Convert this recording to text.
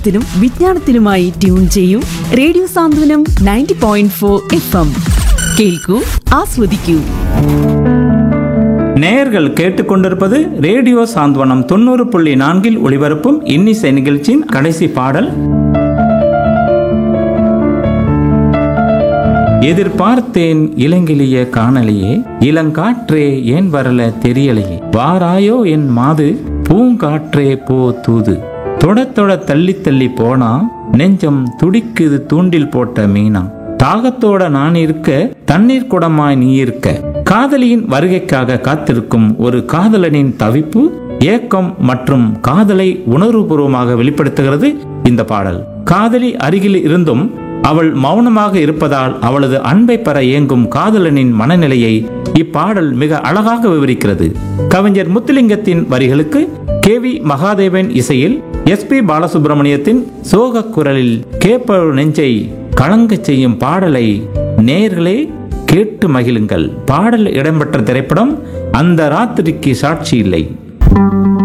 വിനോദത്തിനും വിജ്ഞാനത്തിനുമായി ട്യൂൺ ചെയ്യൂ radio Santhwanam ninety point four F M കേൾക്കൂ ആസ്വദിക്കൂ நேயர்கள் கேட்டுக்கொண்டிருப்பது ரேடியோ சாந்த்வனம் தொண்ணூறு புள்ளி நான்கில் ஒளிபரப்பும் இன்னிசை நிகழ்ச்சியின் கடைசி பாடல் எதிர்பார்த்தேன் இளங்கிலிய காணலியே இளங்காற்றே ஏன் வரல தெரியலையே வாராயோ என் மாது பூங்காற்றே போ தூது தொட தொட தள்ளி தள்ளி போனா நெஞ்சம் துடிக்குது தூண்டில் போட்ட மீனா தாகத்தோட நான் இருக்க தண்ணீர் குடமாய் நீ இருக்க காதலியின் வருகைக்காக காத்திருக்கும் ஒரு காதலனின் தவிப்பு ஏக்கம் மற்றும் காதலை உணர்வுபூர்வமாக வெளிப்படுத்துகிறது இந்த பாடல் காதலி அருகில் இருந்தும் அவள் மௌனமாக இருப்பதால் அவளது அன்பை பெற ஏங்கும் காதலனின் மனநிலையை இப்பாடல் மிக அழகாக விவரிக்கிறது கவிஞர் முத்துலிங்கத்தின் வரிகளுக்கு கே வி மகாதேவன் இசையில் எஸ் பி பாலசுப்ரமணியத்தின் சோக குரலில் கேப்ப நெஞ்சை கலங்கச் செய்யும் பாடலை நேர்களே கேட்டு மகிழுங்கள் பாடல் இடம்பெற்ற திரைப்படம் அந்த ராத்திரிக்கு சாட்சி இல்லை